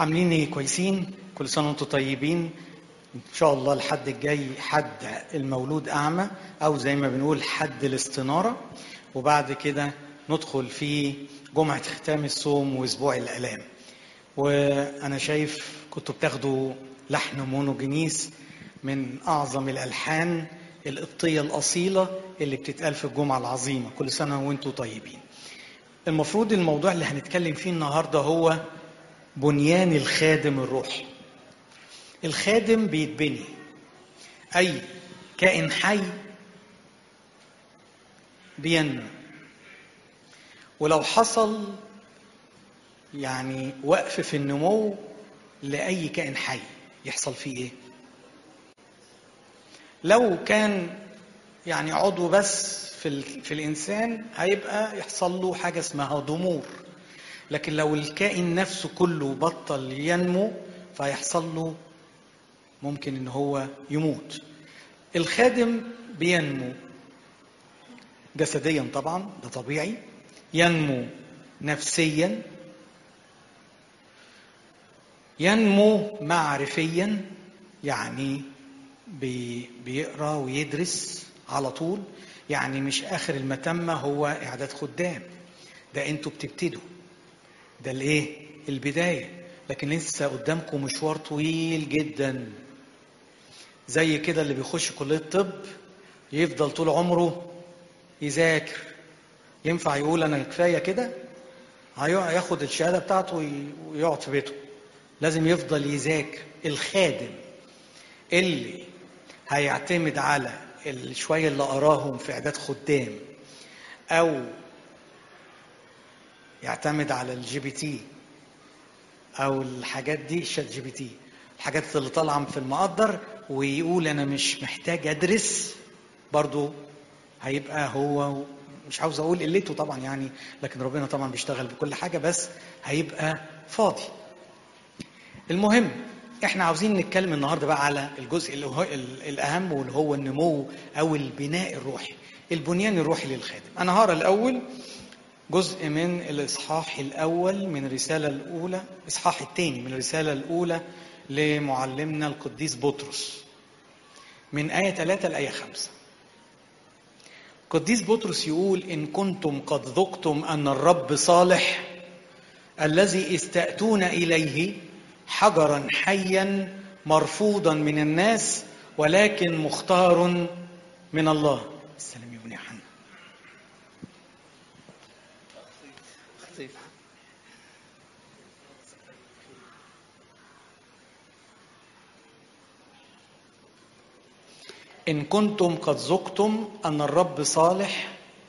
عاملين ايه كويسين كل سنه وانتم طيبين ان شاء الله الحد الجاي حد المولود اعمى او زي ما بنقول حد الاستناره وبعد كده ندخل في جمعه ختام الصوم واسبوع الالام وانا شايف كنتوا بتاخدوا لحن مونوجينيس من اعظم الالحان القبطيه الاصيله اللي بتتقال في الجمعه العظيمه كل سنه وانتم طيبين المفروض الموضوع اللي هنتكلم فيه النهارده هو بنيان الخادم الروحي الخادم بيتبني اي كائن حي بينمو ولو حصل يعني وقف في النمو لاي كائن حي يحصل فيه ايه لو كان يعني عضو بس في ال... في الانسان هيبقى يحصل له حاجه اسمها ضمور لكن لو الكائن نفسه كله بطل ينمو فيحصل له ممكن ان هو يموت الخادم بينمو جسديا طبعا ده طبيعي ينمو نفسيا ينمو معرفيا يعني بي بيقرا ويدرس على طول يعني مش اخر المتمه هو اعداد خدام ده انتوا بتبتدوا ده الايه البدايه لكن لسه قدامكم مشوار طويل جدا زي كده اللي بيخش كليه طب يفضل طول عمره يذاكر ينفع يقول انا كفايه كده هياخد الشهاده بتاعته ويقعد في بيته لازم يفضل يذاكر الخادم اللي هيعتمد على الشويه اللي قراهم في اعداد خدام او يعتمد على الجي بي تي او الحاجات دي الشات جي بي تي الحاجات اللي طالعه في المقدر ويقول انا مش محتاج ادرس برضو هيبقى هو مش عاوز اقول قلته طبعا يعني لكن ربنا طبعا بيشتغل بكل حاجه بس هيبقى فاضي المهم احنا عاوزين نتكلم النهارده بقى على الجزء اللي هو الاهم واللي هو النمو او البناء الروحي البنيان الروحي للخادم انا هقرا الاول جزء من الاصحاح الاول من الرساله الاولى الاصحاح الثاني من الرساله الاولى لمعلمنا القديس بطرس من ايه 3 لايه 5 القديس بطرس يقول ان كنتم قد ذقتم ان الرب صالح الذي استاتون اليه حجرا حيا مرفوضا من الناس ولكن مختار من الله السلام يا ابن يوحنا إن كنتم قد ذقتم أن الرب صالح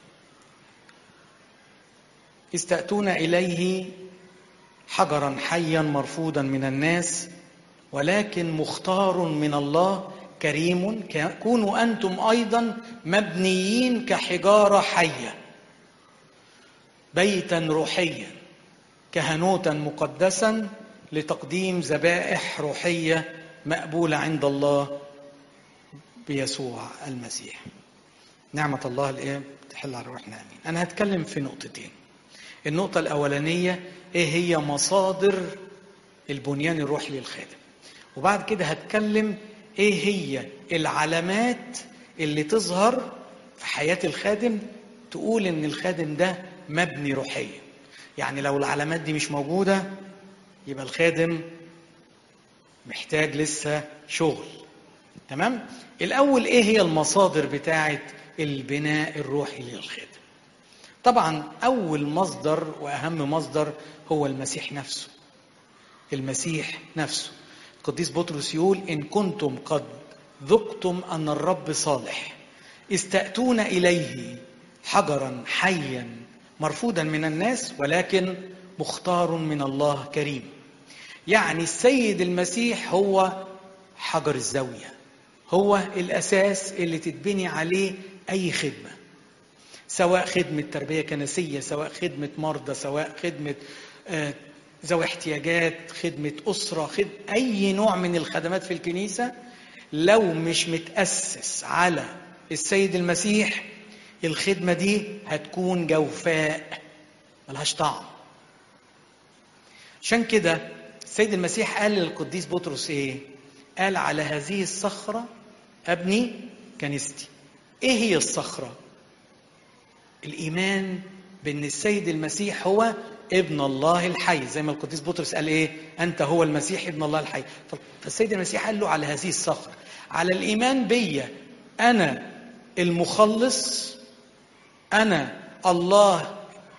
استأتون إليه حجرا حيا مرفوضا من الناس ولكن مختار من الله كريم كونوا أنتم أيضا مبنيين كحجارة حية بيتا روحيا كهنوتا مقدسا لتقديم ذبائح روحية مقبولة عند الله بيسوع المسيح نعمة الله الإيه تحل على روحنا آمين أنا هتكلم في نقطتين النقطة الأولانية إيه هي مصادر البنيان الروحي للخادم وبعد كده هتكلم إيه هي العلامات اللي تظهر في حياة الخادم تقول إن الخادم ده مبني روحيا يعني لو العلامات دي مش موجودة يبقى الخادم محتاج لسه شغل تمام الاول ايه هي المصادر بتاعه البناء الروحي للخادم طبعا اول مصدر واهم مصدر هو المسيح نفسه المسيح نفسه القديس بطرس يقول ان كنتم قد ذقتم ان الرب صالح استاتون اليه حجرا حيا مرفوضا من الناس ولكن مختار من الله كريم يعني السيد المسيح هو حجر الزاويه هو الاساس اللي تتبني عليه اي خدمه سواء خدمه تربيه كنسيه سواء خدمه مرضى سواء خدمه آه ذوي احتياجات خدمه اسره خد... اي نوع من الخدمات في الكنيسه لو مش متاسس على السيد المسيح الخدمه دي هتكون جوفاء ملهاش طعم عشان كده السيد المسيح قال للقديس بطرس ايه قال على هذه الصخرة ابني كنيستي ايه هي الصخرة الايمان بان السيد المسيح هو ابن الله الحي زي ما القديس بطرس قال ايه انت هو المسيح ابن الله الحي فالسيد المسيح قال له على هذه الصخرة على الايمان بيا انا المخلص انا الله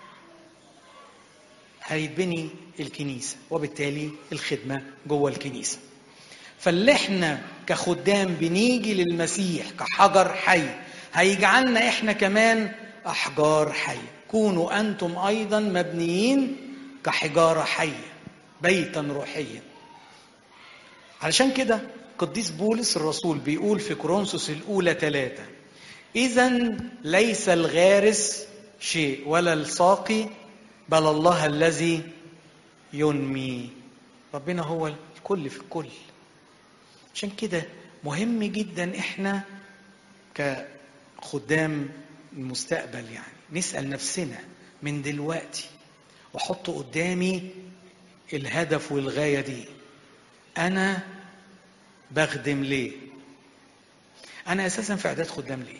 هيتبني الكنيسة وبالتالي الخدمة جوه الكنيسة فاللي احنا كخدام بنيجي للمسيح كحجر حي هيجعلنا احنا كمان احجار حيه كونوا انتم ايضا مبنيين كحجاره حيه بيتا روحيا علشان كده قديس بولس الرسول بيقول في كورنثوس الاولى ثلاثة اذا ليس الغارس شيء ولا الساقي بل الله الذي ينمي ربنا هو الكل في الكل عشان كده مهم جدا احنا كخدام المستقبل يعني نسأل نفسنا من دلوقتي واحط قدامي الهدف والغاية دي أنا بخدم ليه؟ أنا أساسا في إعداد خدام ليه؟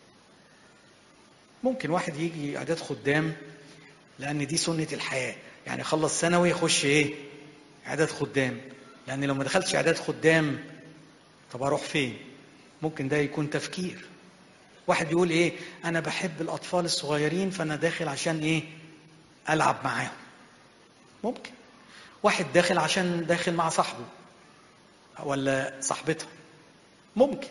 ممكن واحد يجي إعداد خدام لأن دي سنة الحياة يعني خلص ثانوي يخش إيه؟ إعداد خدام لأن لو ما دخلتش إعداد خدام طب أروح فين؟ ممكن ده يكون تفكير واحد يقول ايه انا بحب الاطفال الصغيرين فانا داخل عشان ايه العب معاهم ممكن واحد داخل عشان داخل مع صاحبه ولا صاحبتها ممكن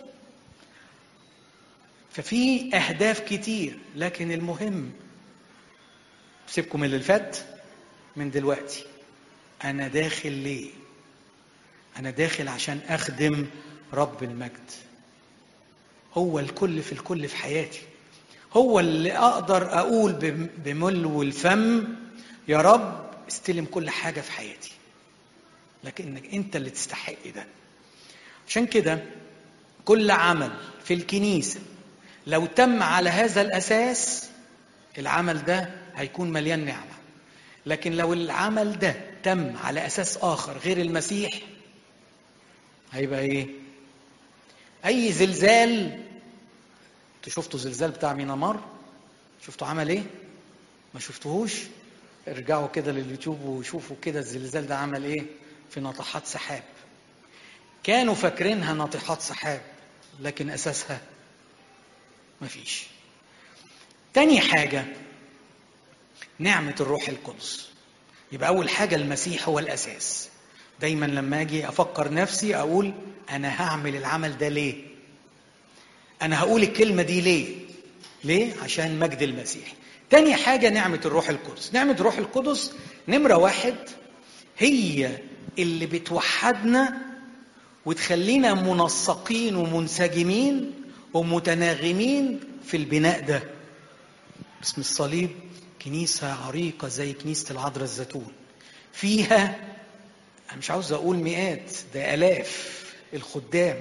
ففي اهداف كتير لكن المهم سيبكم من اللي فات من دلوقتي انا داخل ليه انا داخل عشان اخدم رب المجد هو الكل في الكل في حياتي هو اللي اقدر اقول بملو الفم يا رب استلم كل حاجه في حياتي لكنك انت اللي تستحق ده عشان كده كل عمل في الكنيسه لو تم على هذا الاساس العمل ده هيكون مليان نعمه لكن لو العمل ده تم على اساس اخر غير المسيح هيبقى ايه اي زلزال انتوا شفتوا زلزال بتاع مينامار شفتوا عمل ايه ما شفتوهوش ارجعوا كده لليوتيوب وشوفوا كده الزلزال ده عمل ايه في ناطحات سحاب كانوا فاكرينها ناطحات سحاب لكن اساسها مفيش تاني حاجة نعمة الروح القدس يبقى أول حاجة المسيح هو الأساس دايما لما أجي أفكر نفسي أقول أنا هعمل العمل ده ليه أنا هقول الكلمة دي ليه ليه عشان مجد المسيح تاني حاجة نعمة الروح القدس نعمة الروح القدس نمرة واحد هي اللي بتوحدنا وتخلينا منسقين ومنسجمين ومتناغمين في البناء ده باسم الصليب كنيسة عريقة زي كنيسة العذراء الزيتون فيها أنا مش عاوز أقول مئات ده آلاف الخدام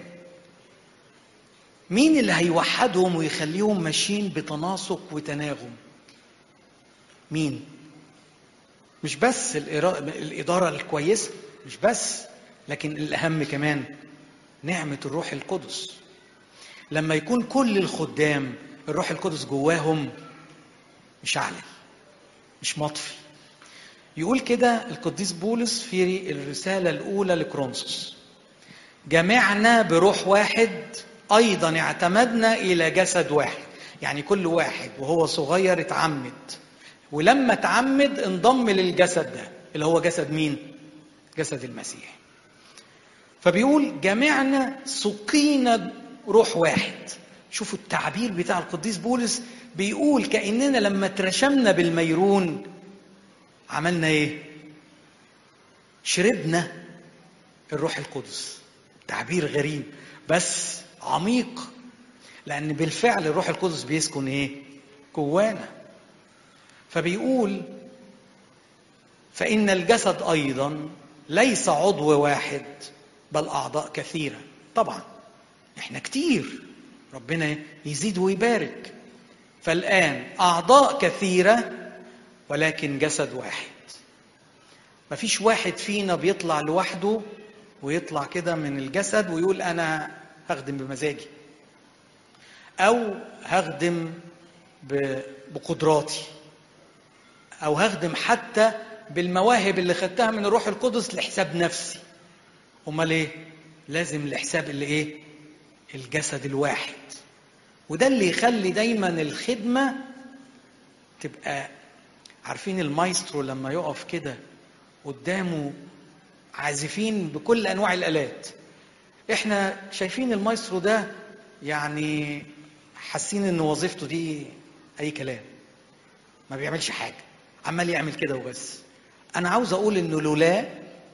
مين اللي هيوحدهم ويخليهم ماشيين بتناسق وتناغم مين مش بس الإدارة الكويسة مش بس لكن الأهم كمان نعمة الروح القدس لما يكون كل الخدام الروح القدس جواهم مشعل مش مطفي يقول كده القديس بولس في الرسالة الأولى لكرونسوس جمعنا بروح واحد أيضا اعتمدنا إلى جسد واحد يعني كل واحد وهو صغير اتعمد ولما اتعمد انضم للجسد ده اللي هو جسد مين؟ جسد المسيح فبيقول جمعنا سقينا روح واحد شوفوا التعبير بتاع القديس بولس بيقول كأننا لما اترشمنا بالميرون عملنا ايه شربنا الروح القدس تعبير غريب بس عميق لأن بالفعل الروح القدس بيسكن ايه جوانا فبيقول فإن الجسد أيضا ليس عضو واحد بل أعضاء كثيرة طبعا احنا كتير ربنا يزيد ويبارك فالآن أعضاء كثيرة ولكن جسد واحد مفيش واحد فينا بيطلع لوحده ويطلع كده من الجسد ويقول انا هخدم بمزاجي او هخدم بقدراتي او هخدم حتى بالمواهب اللي خدتها من الروح القدس لحساب نفسي امال ايه لازم لحساب اللي ايه الجسد الواحد وده اللي يخلي دايما الخدمه تبقى عارفين المايسترو لما يقف كده قدامه عازفين بكل انواع الالات احنا شايفين المايسترو ده يعني حاسين ان وظيفته دي اي كلام ما بيعملش حاجه عمال يعمل كده وبس انا عاوز اقول انه لولا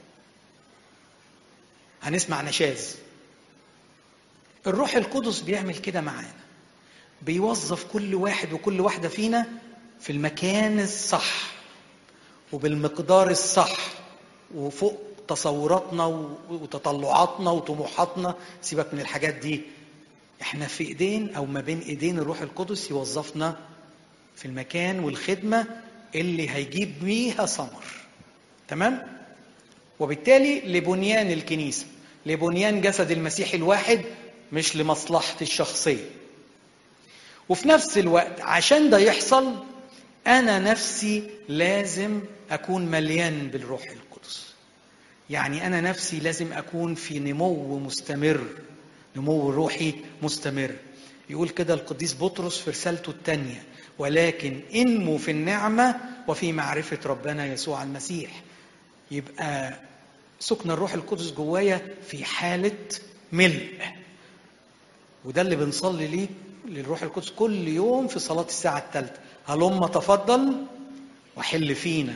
هنسمع نشاز الروح القدس بيعمل كده معانا بيوظف كل واحد وكل واحده فينا في المكان الصح وبالمقدار الصح وفوق تصوراتنا وتطلعاتنا وطموحاتنا سيبك من الحاجات دي احنا في ايدين او ما بين ايدين الروح القدس يوظفنا في المكان والخدمه اللي هيجيب بيها ثمر تمام وبالتالي لبنيان الكنيسه لبنيان جسد المسيح الواحد مش لمصلحتي الشخصيه وفي نفس الوقت عشان ده يحصل انا نفسي لازم اكون مليان بالروح القدس يعني انا نفسي لازم اكون في نمو مستمر نمو روحي مستمر يقول كده القديس بطرس في رسالته الثانيه ولكن انمو في النعمه وفي معرفه ربنا يسوع المسيح يبقى سكن الروح القدس جوايا في حاله ملء وده اللي بنصلي ليه للروح القدس كل يوم في صلاه الساعه الثالثه هلم تفضل وحل فينا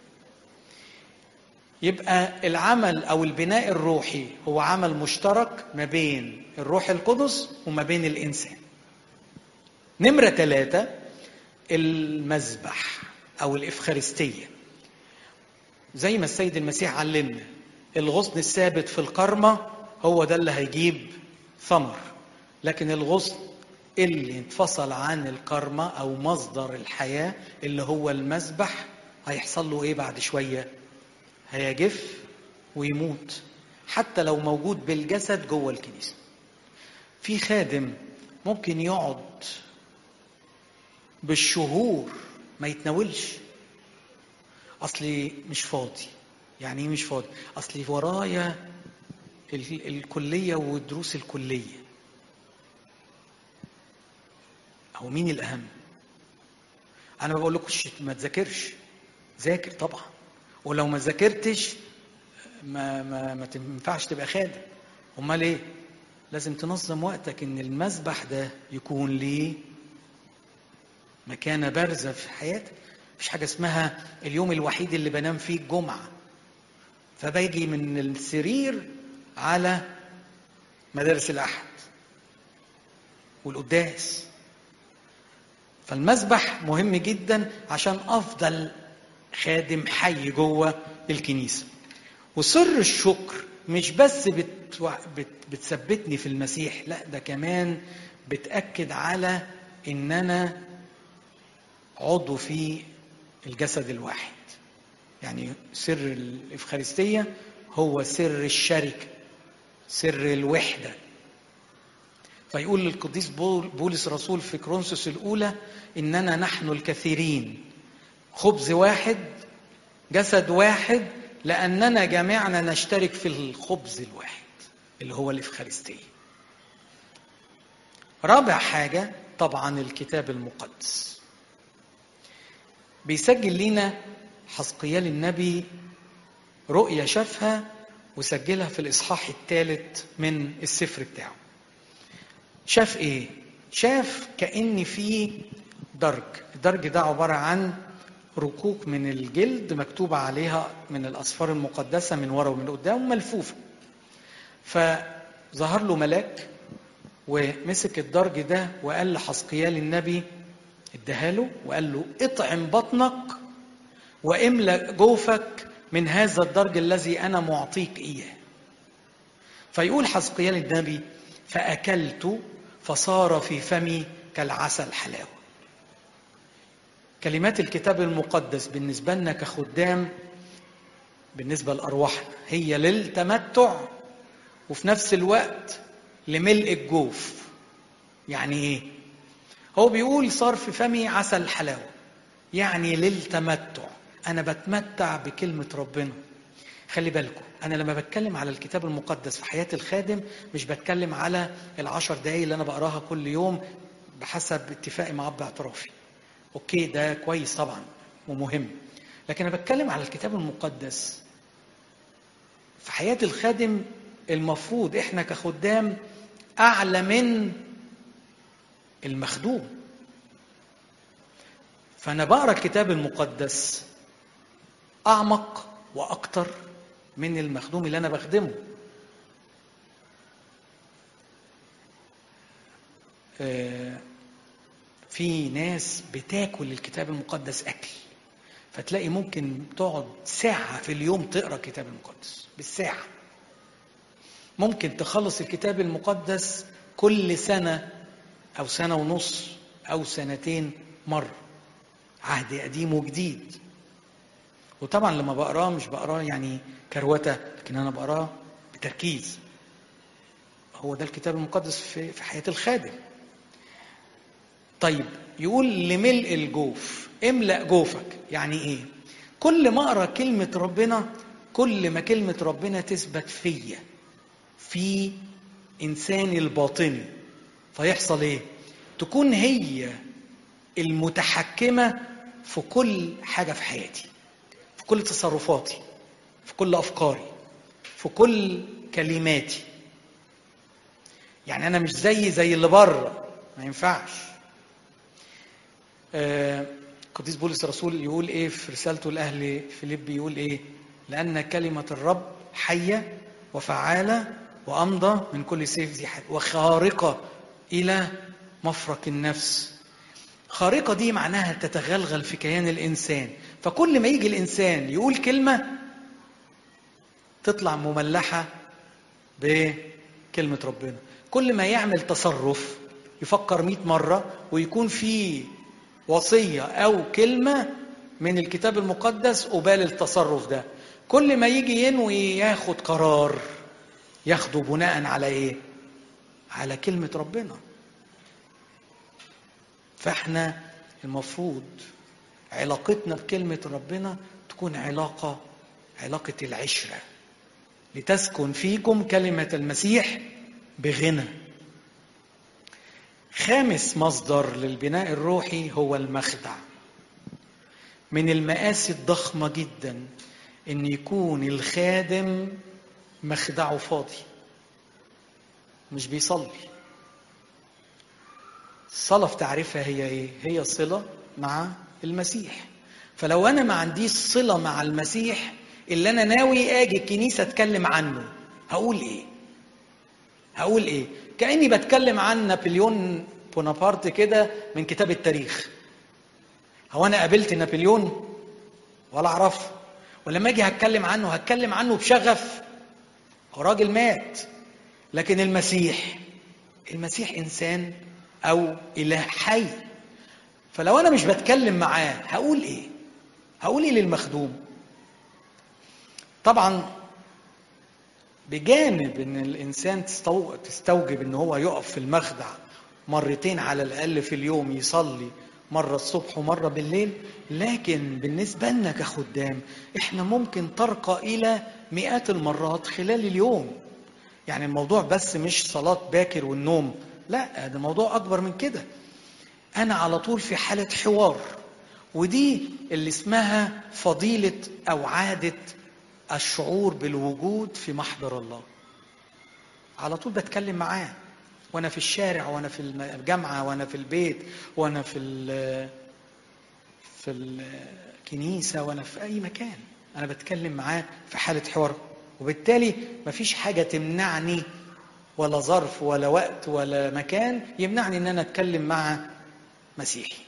يبقى العمل او البناء الروحي هو عمل مشترك ما بين الروح القدس وما بين الانسان نمره ثلاثه المذبح او الافخارستيه زي ما السيد المسيح علمنا الغصن الثابت في الكرمه هو ده اللي هيجيب ثمر لكن الغصن اللي انفصل عن الكرمة أو مصدر الحياة اللي هو المذبح هيحصل له إيه بعد شوية؟ هيجف ويموت حتى لو موجود بالجسد جوه الكنيسة. في خادم ممكن يقعد بالشهور ما يتناولش أصلي مش فاضي يعني ايه مش فاضي؟ أصلي ورايا الكلية ودروس الكلية هو مين الأهم؟ أنا ما بقولكش ما تذاكرش ذاكر طبعا ولو ما ذاكرتش ما ما ما تنفعش تبقى خادم امال ايه لازم تنظم وقتك ان المسبح ده يكون ليه مكانة بارزة في حياتك مفيش حاجة اسمها اليوم الوحيد اللي بنام فيه الجمعة فباجي من السرير على مدارس الأحد والقداس فالمسبح مهم جدا عشان افضل خادم حي جوه الكنيسه وسر الشكر مش بس بت... بت... بتثبتني في المسيح لا ده كمان بتاكد على ان انا عضو في الجسد الواحد يعني سر الافخارستيه هو سر الشركه سر الوحده فيقول القديس بولس الرسول في كرونسوس الأولى إننا نحن الكثيرين خبز واحد جسد واحد لأننا جميعنا نشترك في الخبز الواحد اللي هو الإفخارستية رابع حاجة طبعا الكتاب المقدس بيسجل لنا حسقيال النبي رؤية شافها وسجلها في الإصحاح الثالث من السفر بتاعه شاف ايه شاف كان في درج الدرج ده عباره عن ركوك من الجلد مكتوب عليها من الاصفار المقدسه من ورا ومن قدام ملفوفه فظهر له ملاك ومسك الدرج ده وقال لحسقيال النبي اداها وقال له اطعم بطنك واملا جوفك من هذا الدرج الذي انا معطيك اياه فيقول حسقيال النبي فاكلت فصار في فمي كالعسل حلاوه كلمات الكتاب المقدس بالنسبه لنا كخدام بالنسبة لأرواحنا هي للتمتع وفي نفس الوقت لملء الجوف يعني ايه هو بيقول صار في فمي عسل الحلاوة يعني للتمتع أنا بتمتع بكلمة ربنا خلي بالكم أنا لما بتكلم على الكتاب المقدس في حياة الخادم مش بتكلم على العشر دقايق اللي أنا بقراها كل يوم بحسب اتفاقي مع أب اعترافي أوكي ده كويس طبعا ومهم لكن أنا بتكلم على الكتاب المقدس في حياة الخادم المفروض إحنا كخدام أعلى من المخدوم فأنا بقرأ الكتاب المقدس أعمق وأكتر من المخدوم اللي أنا بخدمه في ناس بتاكل الكتاب المقدس أكل فتلاقي ممكن تقعد ساعة في اليوم تقرأ الكتاب المقدس بالساعة ممكن تخلص الكتاب المقدس كل سنة أو سنة ونص أو سنتين مرة عهد قديم وجديد وطبعا لما بقراه مش بقراه يعني كروته لكن انا بقراه بتركيز هو ده الكتاب المقدس في في حياه الخادم طيب يقول لملء الجوف املأ جوفك يعني ايه كل ما اقرا كلمه ربنا كل ما كلمه ربنا تثبت فيا في انساني الباطني فيحصل ايه تكون هي المتحكمه في كل حاجه في حياتي في كل تصرفاتي في كل افكاري في كل كلماتي يعني انا مش زي زي اللي بره ما ينفعش آه قديس بولس الرسول يقول ايه في رسالته لاهل فيليب يقول ايه لان كلمه الرب حيه وفعاله وامضى من كل سيف ذي حد وخارقه الى مفرق النفس خارقه دي معناها تتغلغل في كيان الانسان فكل ما يجي الانسان يقول كلمه تطلع مملحه بكلمه ربنا كل ما يعمل تصرف يفكر مئة مرة ويكون في وصية أو كلمة من الكتاب المقدس قبال التصرف ده كل ما يجي ينوي ياخد قرار ياخده بناء على ايه على كلمة ربنا فاحنا المفروض علاقتنا بكلمة ربنا تكون علاقة علاقة العشرة لتسكن فيكم كلمة المسيح بغنى خامس مصدر للبناء الروحي هو المخدع من المآسي الضخمة جدا ان يكون الخادم مخدعه فاضي مش بيصلي الصلاة في تعريفها هي ايه؟ هي صلة مع المسيح فلو انا ما عنديش صلة مع المسيح اللي انا ناوي اجي الكنيسة اتكلم عنه هقول ايه؟ هقول ايه؟ كأني بتكلم عن نابليون بونابرت كده من كتاب التاريخ هو انا قابلت نابليون ولا اعرفه ولما اجي هتكلم عنه هتكلم عنه بشغف هو راجل مات لكن المسيح المسيح انسان او اله حي فلو انا مش بتكلم معاه هقول ايه هقول ايه للمخدوم طبعا بجانب ان الانسان تستوجب ان هو يقف في المخدع مرتين على الاقل في اليوم يصلي مرة الصبح ومرة بالليل لكن بالنسبة لنا كخدام احنا ممكن ترقى إلى مئات المرات خلال اليوم يعني الموضوع بس مش صلاة باكر والنوم لا ده الموضوع أكبر من كده أنا على طول في حالة حوار ودي اللي اسمها فضيلة أو عادة الشعور بالوجود في محضر الله على طول بتكلم معاه وانا في الشارع وانا في الجامعه وانا في البيت وانا في في الكنيسه وانا في اي مكان انا بتكلم معاه في حاله حوار وبالتالي مفيش حاجه تمنعني ولا ظرف ولا وقت ولا مكان يمنعني ان انا اتكلم مع مسيحي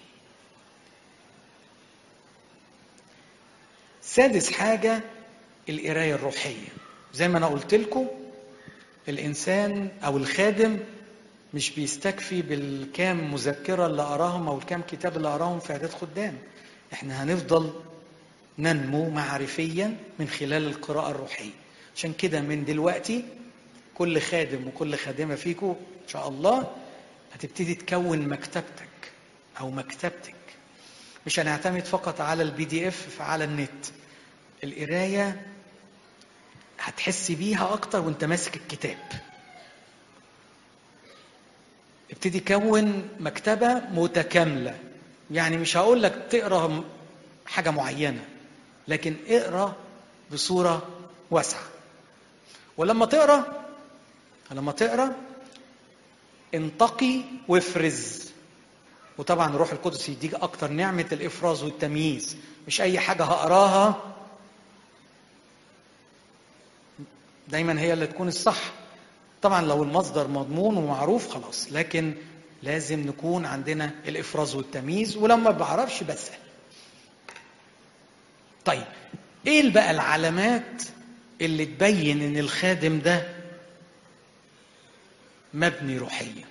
سادس حاجه القرايه الروحيه زي ما انا قلت لكم الانسان او الخادم مش بيستكفي بالكام مذكره اللي قراهم او الكام كتاب اللي قراهم في اعداد خدام احنا هنفضل ننمو معرفيا من خلال القراءة الروحية عشان كده من دلوقتي كل خادم وكل خادمة فيكم إن شاء الله هتبتدي تكون مكتبتك أو مكتبتك مش هنعتمد فقط على البي دي اف على النت القراية هتحس بيها أكتر وأنت ماسك الكتاب ابتدي كون مكتبة متكاملة يعني مش هقول لك تقرا حاجة معينة لكن اقرا بصورة واسعة ولما تقرا لما تقرا انتقي وافرز وطبعا الروح القدس يديك اكتر نعمة الافراز والتمييز مش اي حاجة هقراها دايما هي اللي تكون الصح طبعا لو المصدر مضمون ومعروف خلاص لكن لازم نكون عندنا الافراز والتمييز ولما بعرفش بسال طيب ايه بقى العلامات اللي تبين ان الخادم ده مبني روحيا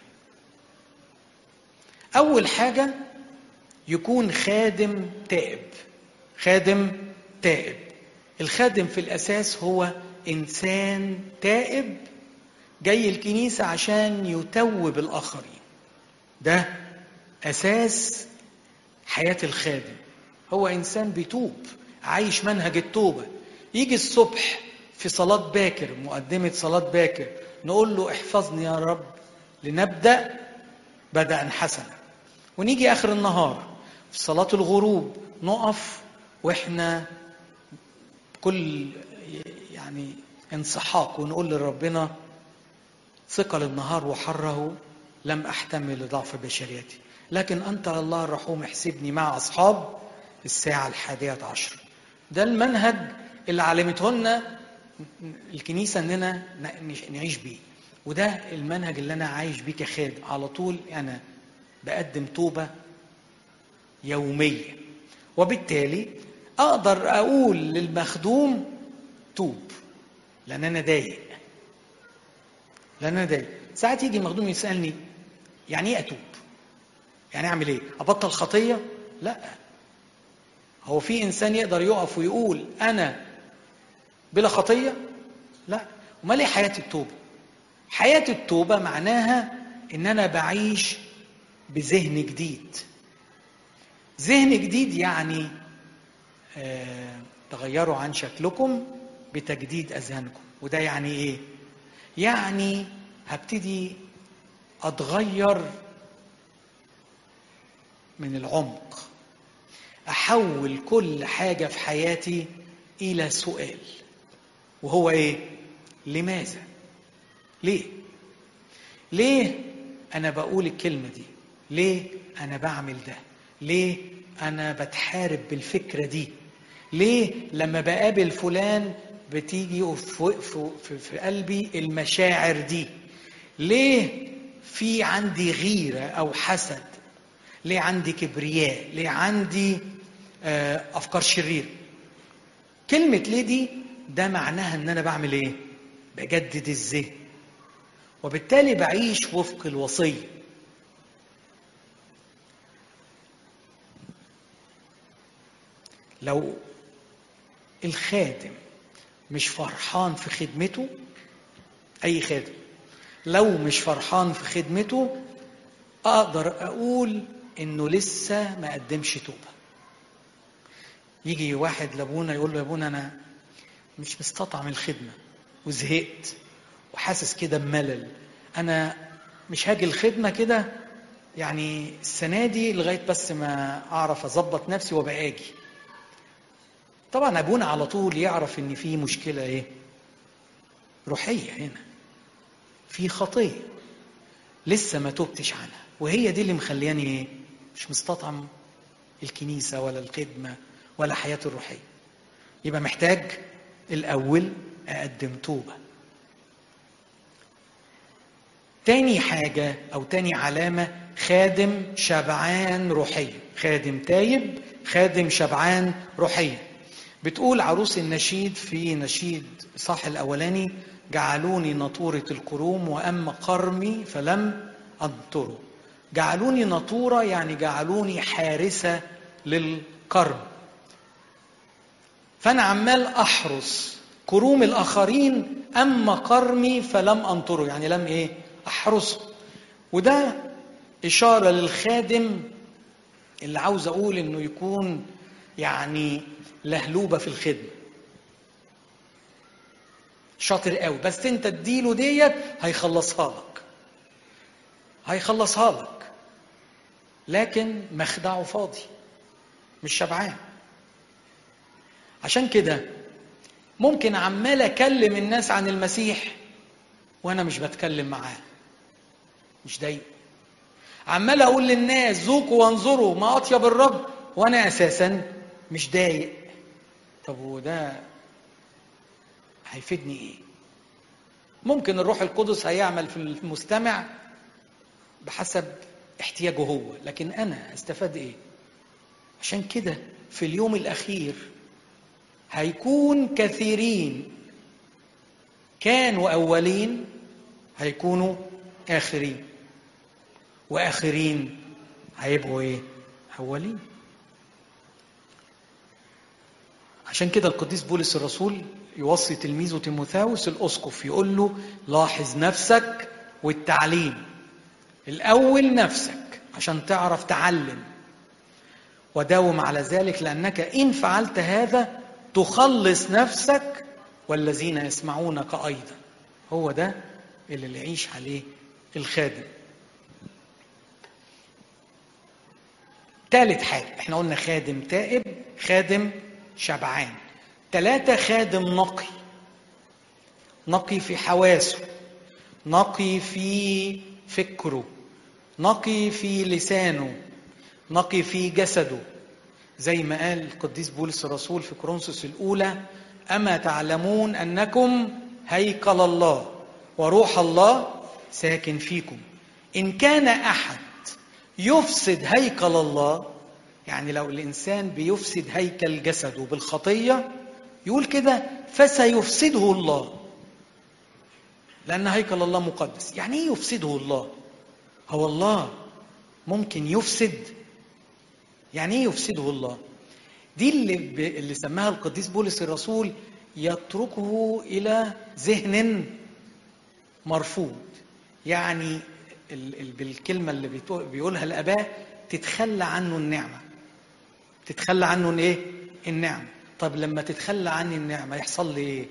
اول حاجه يكون خادم تائب خادم تائب الخادم في الاساس هو انسان تائب جاي الكنيسه عشان يتوب الاخرين ده اساس حياه الخادم هو انسان بيتوب عايش منهج التوبه يجي الصبح في صلاه باكر مقدمه صلاه باكر نقول له احفظني يا رب لنبدا بدءا حسنا ونيجي اخر النهار في صلاه الغروب نقف واحنا كل يعني انسحاق ونقول لربنا ثقل النهار وحره لم احتمل لضعف بشريتي لكن انت الله الرحوم احسبني مع اصحاب الساعه الحادية عشر ده المنهج اللي علمته لنا الكنيسه اننا نعيش بيه وده المنهج اللي انا عايش بيه كخادم على طول انا بقدم توبه يوميه وبالتالي اقدر اقول للمخدوم توب لان انا ضايق لان انا ضايق ساعات يجي المخدوم يسالني يعني ايه اتوب يعني اعمل ايه ابطل خطيه لا هو في انسان يقدر يقف ويقول انا بلا خطيه لا امال ايه حياه التوبه حياه التوبه معناها ان انا بعيش بذهن جديد ذهن جديد يعني آه تغيروا عن شكلكم بتجديد اذهانكم وده يعني ايه يعني هبتدي اتغير من العمق احول كل حاجه في حياتي الى سؤال وهو ايه لماذا ليه ليه انا بقول الكلمه دي ليه انا بعمل ده ليه انا بتحارب بالفكره دي ليه لما بقابل فلان بتيجي في, في, في قلبي المشاعر دي ليه في عندي غيره او حسد ليه عندي كبرياء ليه عندي افكار شريره كلمه ليه دي ده معناها ان انا بعمل ايه بجدد الذهن وبالتالي بعيش وفق الوصيه لو الخادم مش فرحان في خدمته اي خادم لو مش فرحان في خدمته اقدر اقول انه لسه ما قدمش توبه يجي واحد لابونا يقول له يا ابونا انا مش مستطعم الخدمه وزهقت وحاسس كده بملل انا مش هاجي الخدمه كده يعني السنه دي لغايه بس ما اعرف اظبط نفسي وابقى اجي طبعا ابونا على طول يعرف ان في مشكله ايه روحيه هنا في خطيه لسه ما توبتش عنها وهي دي اللي مخلياني ايه مش مستطعم الكنيسه ولا الخدمه ولا حياتي الروحيه يبقى محتاج الاول اقدم توبه تاني حاجه او تاني علامه خادم شبعان روحيا خادم تايب خادم شبعان روحيا بتقول عروس النشيد في نشيد صح الأولاني جعلوني نطورة الكروم وأما قرمي فلم أنطره جعلوني نطورة يعني جعلوني حارسة للكرم فأنا عمال أحرس كروم الآخرين أما قرمي فلم أنطره يعني لم إيه أحرسه وده إشارة للخادم اللي عاوز أقول إنه يكون يعني لهلوبة في الخدمة شاطر قوي بس انت اديله ديت هيخلصها لك هيخلصها لك لكن مخدعه فاضي مش شبعان عشان كده ممكن عمال اكلم الناس عن المسيح وانا مش بتكلم معاه مش ضايق عمال اقول للناس ذوقوا وانظروا ما اطيب الرب وانا اساسا مش ضايق طب وده هيفيدني ايه ممكن الروح القدس هيعمل في المستمع بحسب احتياجه هو لكن انا استفاد ايه عشان كده في اليوم الاخير هيكون كثيرين كانوا اولين هيكونوا اخرين واخرين هيبقوا ايه اولين عشان كده القديس بولس الرسول يوصي تلميذه تيموثاوس الاسقف يقول له لاحظ نفسك والتعليم الاول نفسك عشان تعرف تعلم وداوم على ذلك لانك ان فعلت هذا تخلص نفسك والذين يسمعونك ايضا هو ده اللي يعيش عليه الخادم ثالث حاجه احنا قلنا خادم تائب خادم شبعان ثلاثة خادم نقي نقي في حواسه نقي في فكره نقي في لسانه نقي في جسده زي ما قال القديس بولس الرسول في كورنثوس الأولى أما تعلمون أنكم هيكل الله وروح الله ساكن فيكم إن كان أحد يفسد هيكل الله يعني لو الإنسان بيفسد هيكل جسده بالخطية يقول كده فسيفسده الله لأن هيكل الله مقدس يعني إيه يفسده الله هو الله ممكن يفسد يعني ايه يفسده الله دي اللي ب... اللي سماها القديس بولس الرسول يتركه الى ذهن مرفوض يعني ال... ال... بالكلمه اللي بيتو... بيقولها الاباء تتخلى عنه النعمه تتخلى عنه ايه النعمه طب لما تتخلى عني النعمه يحصل لي ايه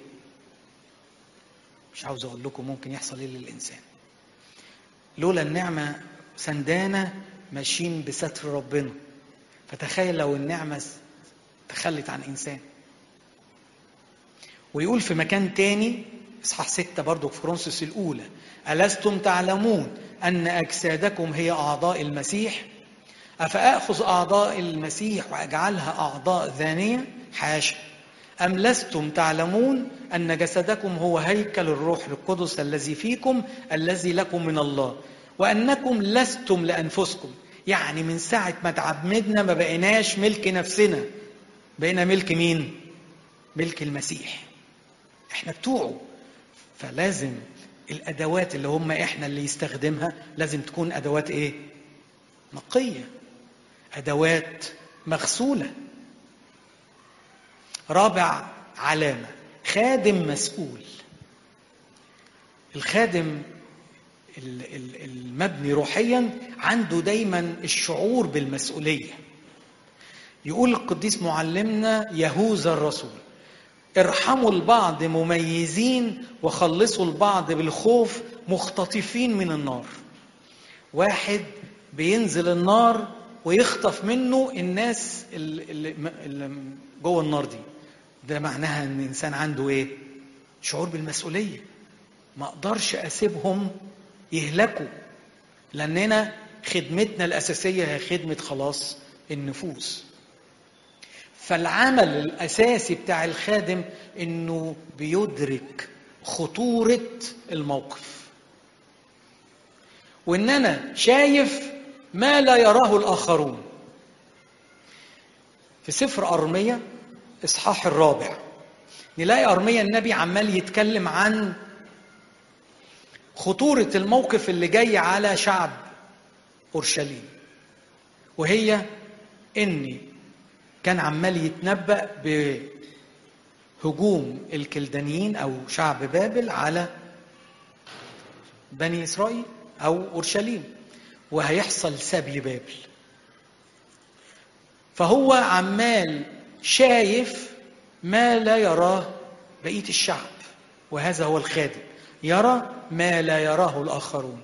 مش عاوز اقول لكم ممكن يحصل ايه للانسان لولا النعمه سندانه ماشيين بستر ربنا فتخيل لو النعمة تخلت عن إنسان ويقول في مكان تاني إصحاح ستة برضو في كورنثوس الأولى ألستم تعلمون أن أجسادكم هي أعضاء المسيح أفأخذ أعضاء المسيح وأجعلها أعضاء ذانية حاشا أم لستم تعلمون أن جسدكم هو هيكل الروح القدس الذي فيكم الذي لكم من الله وأنكم لستم لأنفسكم يعني من ساعة ما تعمدنا ما بقيناش ملك نفسنا بقينا ملك مين؟ ملك المسيح احنا بتوعه فلازم الادوات اللي هم احنا اللي يستخدمها لازم تكون ادوات ايه؟ نقية ادوات مغسولة رابع علامة خادم مسؤول الخادم المبني روحيا عنده دايما الشعور بالمسؤوليه يقول القديس معلمنا يهوذا الرسول ارحموا البعض مميزين وخلصوا البعض بالخوف مختطفين من النار واحد بينزل النار ويخطف منه الناس اللي, اللي جوه النار دي ده معناها ان الانسان عنده ايه شعور بالمسؤوليه ما اقدرش اسيبهم يهلكوا لاننا خدمتنا الاساسيه هي خدمه خلاص النفوس فالعمل الاساسي بتاع الخادم انه بيدرك خطوره الموقف وان انا شايف ما لا يراه الاخرون في سفر ارميه اصحاح الرابع نلاقي ارميه النبي عمال يتكلم عن خطورة الموقف اللي جاي على شعب أورشليم وهي إن كان عمال يتنبأ هجوم الكلدانيين او شعب بابل على بني اسرائيل او اورشليم وهيحصل سبي بابل فهو عمال شايف ما لا يراه بقيه الشعب وهذا هو الخادم يرى ما لا يراه الاخرون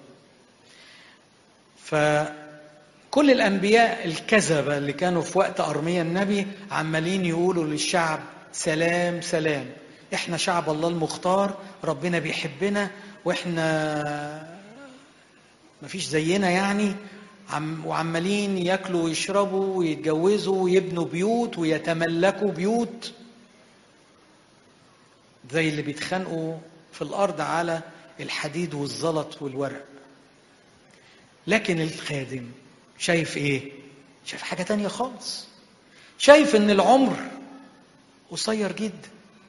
فكل الانبياء الكذبه اللي كانوا في وقت ارميا النبي عمالين يقولوا للشعب سلام سلام احنا شعب الله المختار ربنا بيحبنا واحنا مفيش زينا يعني عم وعمالين ياكلوا ويشربوا ويتجوزوا ويبنوا بيوت ويتملكوا بيوت زي اللي بيتخانقوا في الارض على الحديد والزلط والورق لكن الخادم شايف ايه شايف حاجه تانية خالص شايف ان العمر قصير جدا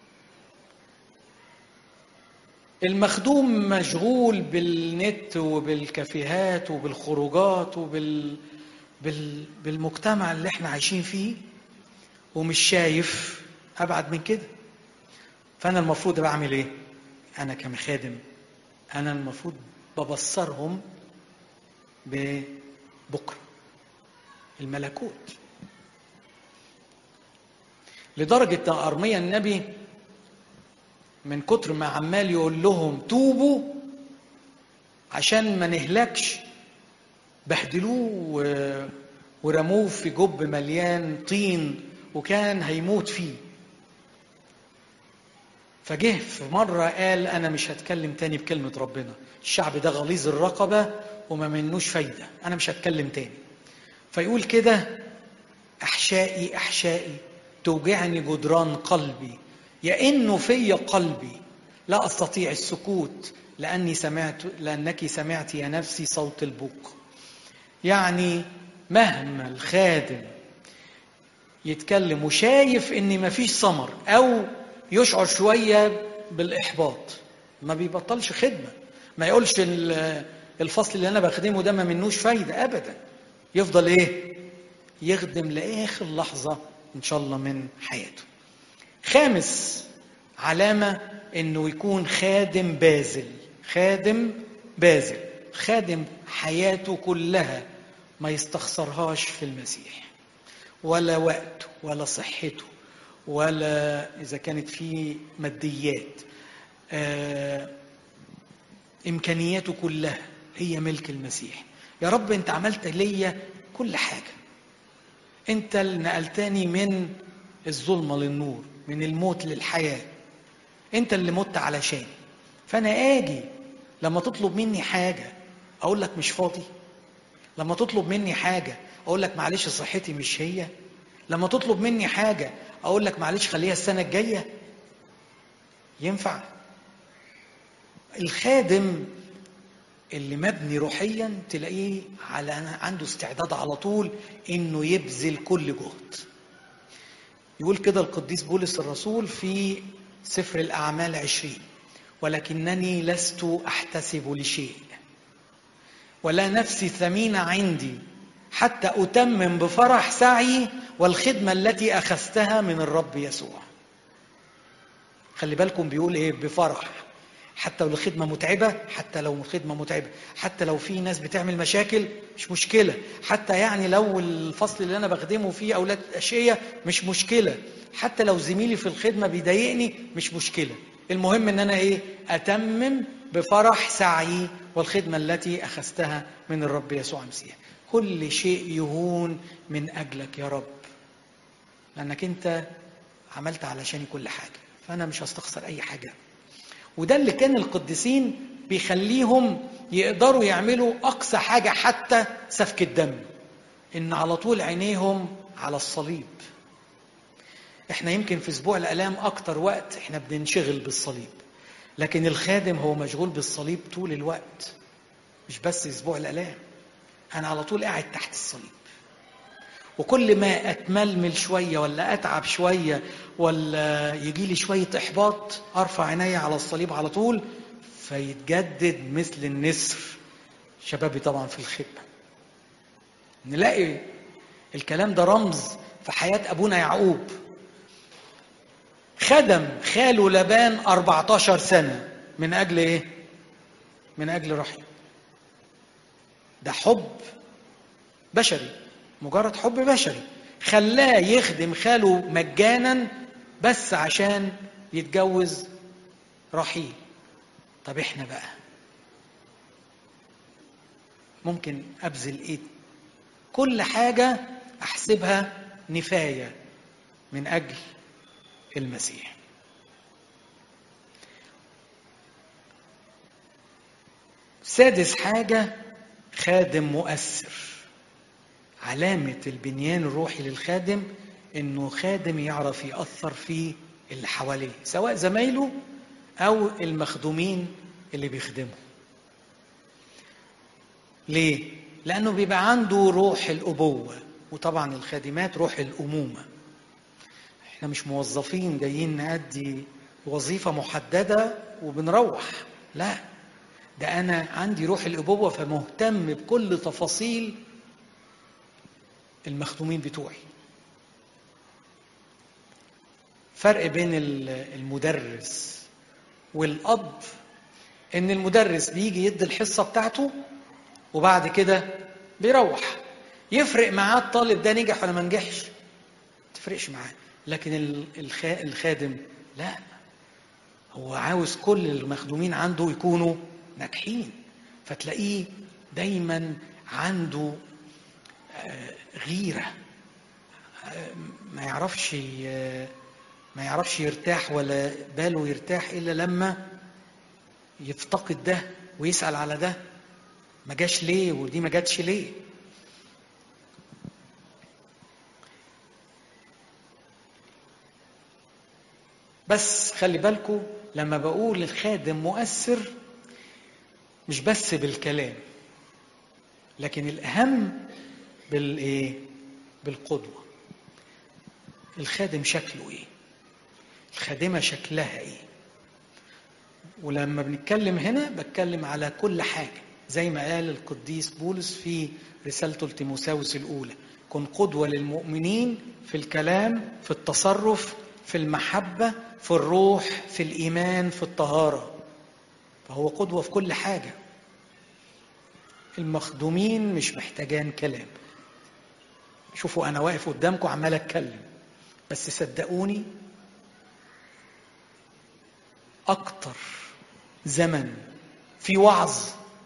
المخدوم مشغول بالنت وبالكافيهات وبالخروجات وبال بال... بالمجتمع اللي احنا عايشين فيه ومش شايف ابعد من كده فانا المفروض بعمل ايه انا كمخادم انا المفروض ببصرهم ببكره الملكوت لدرجة أرميا النبي من كتر ما عمال يقول لهم توبوا عشان ما نهلكش بهدلوه ورموه في جب مليان طين وكان هيموت فيه فجه في مرة قال أنا مش هتكلم تاني بكلمة ربنا الشعب ده غليظ الرقبة وما منوش فايدة أنا مش هتكلم تاني فيقول كده أحشائي أحشائي توجعني جدران قلبي يئن في قلبي لا استطيع السكوت لاني سمعت لانك سمعت يا نفسي صوت البوق يعني مهما الخادم يتكلم وشايف ان مفيش ثمر او يشعر شويه بالاحباط ما بيبطلش خدمه ما يقولش الفصل اللي انا بخدمه ده ما منوش فايده ابدا يفضل ايه يخدم لاخر لحظه ان شاء الله من حياته خامس علامة انه يكون خادم باذل خادم باذل خادم حياته كلها ما يستخسرهاش في المسيح ولا وقته ولا صحته ولا اذا كانت في ماديات آه امكانياته كلها هي ملك المسيح يا رب انت عملت ليا كل حاجه انت اللي نقلتني من الظلمه للنور من الموت للحياه انت اللي مت علشان فانا اجي لما تطلب مني حاجه اقول لك مش فاضي لما تطلب مني حاجه اقول لك معلش صحتي مش هي لما تطلب مني حاجه اقول لك معلش خليها السنه الجايه ينفع الخادم اللي مبني روحيا تلاقيه على عنده استعداد على طول انه يبذل كل جهد يقول كده القديس بولس الرسول في سفر الأعمال عشرين ولكنني لست أحتسب لشيء ولا نفسي ثمينة عندي حتى أتمم بفرح سعي والخدمة التي أخذتها من الرب يسوع خلي بالكم بيقول إيه بفرح حتى لو الخدمة متعبة حتى لو الخدمة متعبة حتى لو في ناس بتعمل مشاكل مش مشكلة حتى يعني لو الفصل اللي أنا بخدمه فيه أولاد أشقية مش مشكلة حتى لو زميلي في الخدمة بيضايقني مش مشكلة المهم ان انا ايه اتمم بفرح سعي والخدمة التي اخذتها من الرب يسوع المسيح كل شيء يهون من اجلك يا رب لانك انت عملت علشاني كل حاجة فانا مش هستخسر اي حاجة وده اللي كان القديسين بيخليهم يقدروا يعملوا اقصى حاجة حتى سفك الدم ان على طول عينيهم على الصليب احنا يمكن في اسبوع الالام اكتر وقت احنا بننشغل بالصليب لكن الخادم هو مشغول بالصليب طول الوقت مش بس اسبوع الالام انا على طول قاعد تحت الصليب وكل ما اتململ شويه ولا اتعب شويه ولا يجي لي شويه احباط ارفع عيني على الصليب على طول فيتجدد مثل النسر شبابي طبعا في الخدمه نلاقي الكلام ده رمز في حياه ابونا يعقوب خدم خاله لبان 14 سنة من أجل إيه؟ من أجل رحيل ده حب بشري مجرد حب بشري خلاه يخدم خاله مجانا بس عشان يتجوز رحيل طب احنا بقى ممكن ابذل ايه كل حاجه احسبها نفايه من اجل المسيح سادس حاجه خادم مؤثر علامه البنيان الروحي للخادم انه خادم يعرف ياثر في اللي حواليه سواء زمايله او المخدومين اللي بيخدموا ليه لانه بيبقى عنده روح الابوه وطبعا الخادمات روح الامومه احنا مش موظفين جايين نأدي وظيفه محدده وبنروح لا ده انا عندي روح الابوه فمهتم بكل تفاصيل المخدومين بتوعي فرق بين المدرس والاب ان المدرس بيجي يدي الحصه بتاعته وبعد كده بيروح يفرق معاه الطالب ده نجح ولا ما نجحش تفرقش معاه لكن الخادم لا هو عاوز كل المخدومين عنده يكونوا ناجحين فتلاقيه دايما عنده غيره ما يعرفش ما يعرفش يرتاح ولا باله يرتاح الا لما يفتقد ده ويسال على ده ما جاش ليه ودي ما جاتش ليه بس خلي بالكم لما بقول الخادم مؤثر مش بس بالكلام لكن الاهم بالايه بالقدوه الخادم شكله ايه الخادمه شكلها ايه ولما بنتكلم هنا بتكلم على كل حاجه زي ما قال القديس بولس في رسالته لتيموساوس الاولى كن قدوه للمؤمنين في الكلام في التصرف في المحبه في الروح في الايمان في الطهاره فهو قدوه في كل حاجه المخدومين مش محتاجان كلام شوفوا انا واقف قدامكم عمال اتكلم بس صدقوني اكتر زمن في وعظ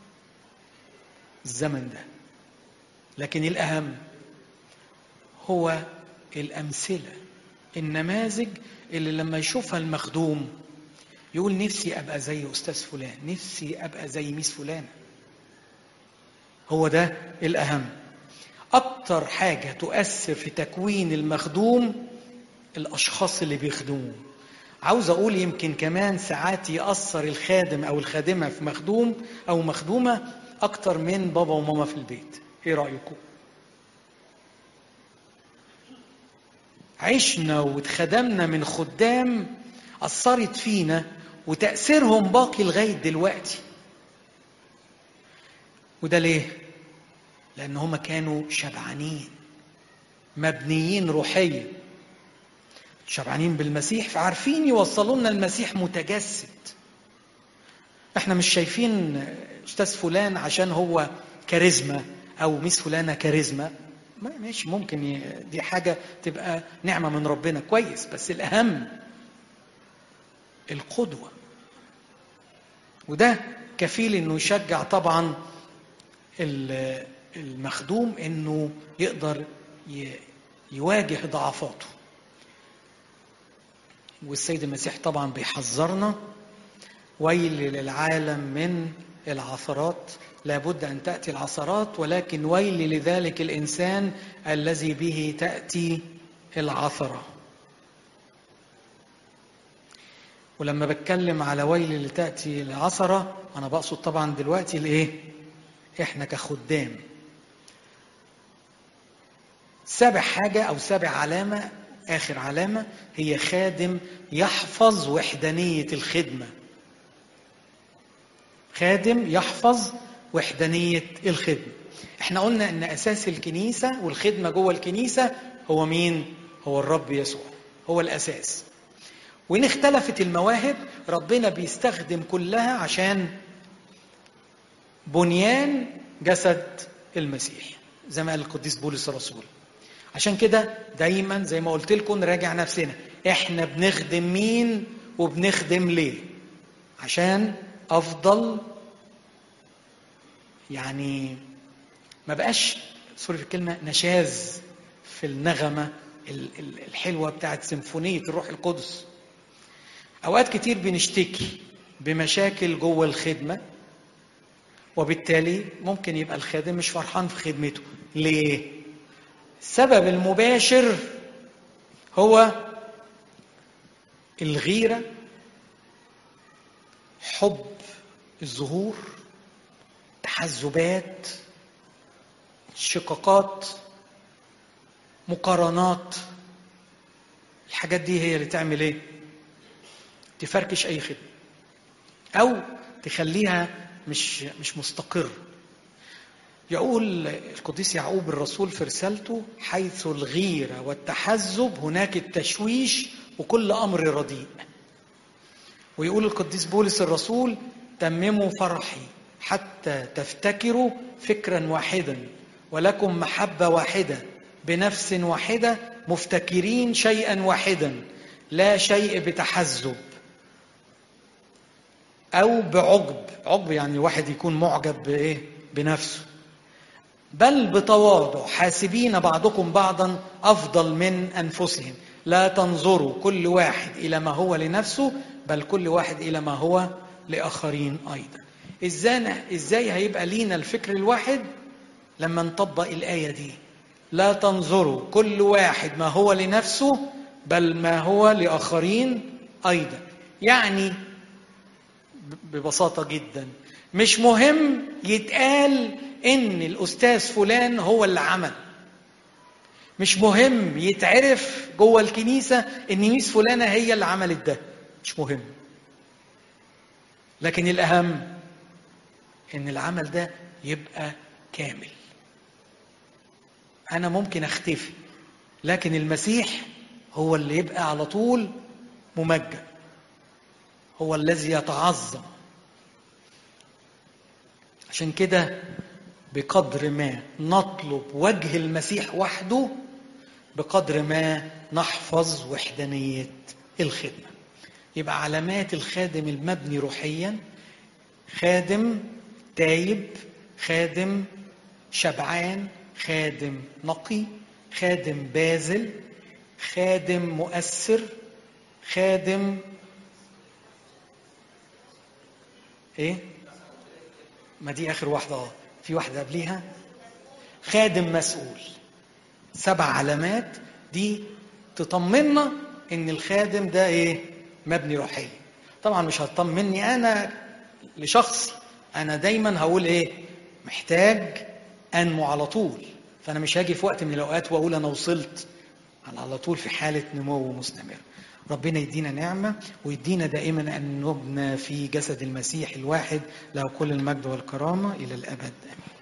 الزمن ده لكن الاهم هو الامثله النماذج اللي لما يشوفها المخدوم يقول نفسي ابقى زي استاذ فلان نفسي ابقى زي ميس فلانه هو ده الاهم اكتر حاجه تؤثر في تكوين المخدوم الاشخاص اللي بيخدموه عاوز اقول يمكن كمان ساعات ياثر الخادم او الخادمه في مخدوم او مخدومه اكتر من بابا وماما في البيت ايه رايكم عشنا واتخدمنا من خدام اثرت فينا وتاثيرهم باقي لغايه دلوقتي وده ليه لان هم كانوا شبعانين مبنيين روحيا شبعانين بالمسيح فعارفين يوصلوا لنا المسيح متجسد احنا مش شايفين استاذ فلان عشان هو كاريزما او ميس فلانه كاريزما ماشي ممكن دي حاجه تبقى نعمه من ربنا كويس بس الاهم القدوه وده كفيل انه يشجع طبعا المخدوم انه يقدر يواجه ضعفاته والسيد المسيح طبعا بيحذرنا ويل للعالم من العثرات لابد ان تاتي العثرات ولكن ويل لذلك الانسان الذي به تاتي العثره ولما بتكلم على ويل اللي تاتي العثره انا بقصد طبعا دلوقتي الايه احنا كخدام سابع حاجه او سابع علامه اخر علامه هي خادم يحفظ وحدانيه الخدمه خادم يحفظ وحدانيه الخدمه احنا قلنا ان اساس الكنيسه والخدمه جوه الكنيسه هو مين هو الرب يسوع هو الاساس وإن اختلفت المواهب ربنا بيستخدم كلها عشان بنيان جسد المسيح زي ما قال القديس بولس الرسول عشان كده دايما زي ما قلت لكم نراجع نفسنا احنا بنخدم مين وبنخدم ليه عشان افضل يعني ما بقاش سوري في الكلمه نشاز في النغمه الحلوه بتاعت سيمفونيه الروح القدس اوقات كتير بنشتكي بمشاكل جوه الخدمه وبالتالي ممكن يبقى الخادم مش فرحان في خدمته ليه السبب المباشر هو الغيره حب الظهور تحزبات شقاقات مقارنات الحاجات دي هي اللي تعمل ايه تفركش اي خدمه او تخليها مش مش مستقر يقول القديس يعقوب الرسول في رسالته حيث الغيره والتحزب هناك التشويش وكل امر رديء ويقول القديس بولس الرسول تمموا فرحي حتى تفتكروا فكرا واحدا ولكم محبه واحده بنفس واحده مفتكرين شيئا واحدا لا شيء بتحزب او بعجب عجب يعني واحد يكون معجب بايه بنفسه بل بتواضع حاسبين بعضكم بعضا افضل من انفسهم لا تنظروا كل واحد الى ما هو لنفسه بل كل واحد الى ما هو لاخرين ايضا ازاي ازاي هيبقى لينا الفكر الواحد لما نطبق الايه دي لا تنظروا كل واحد ما هو لنفسه بل ما هو لاخرين ايضا يعني ببساطه جدا مش مهم يتقال ان الاستاذ فلان هو اللي عمل مش مهم يتعرف جوه الكنيسه ان ميس فلانه هي اللي عملت ده مش مهم لكن الاهم ان العمل ده يبقى كامل انا ممكن اختفي لكن المسيح هو اللي يبقى على طول ممجد هو الذي يتعظم عشان كده بقدر ما نطلب وجه المسيح وحده بقدر ما نحفظ وحدانية الخدمة يبقى علامات الخادم المبني روحيا خادم تايب خادم شبعان خادم نقي خادم باذل خادم مؤثر خادم ايه ما دي اخر واحده اه في واحده قبليها خادم مسؤول سبع علامات دي تطمنا ان الخادم ده ايه مبني روحيا طبعا مش هتطمني انا لشخصي انا دايما هقول ايه محتاج انمو على طول فانا مش هاجي في وقت من الاوقات واقول انا وصلت على طول في حاله نمو مستمر ربنا يدينا نعمة ويدينا دائما أن نبنى في جسد المسيح الواحد له كل المجد والكرامة إلى الأبد آمين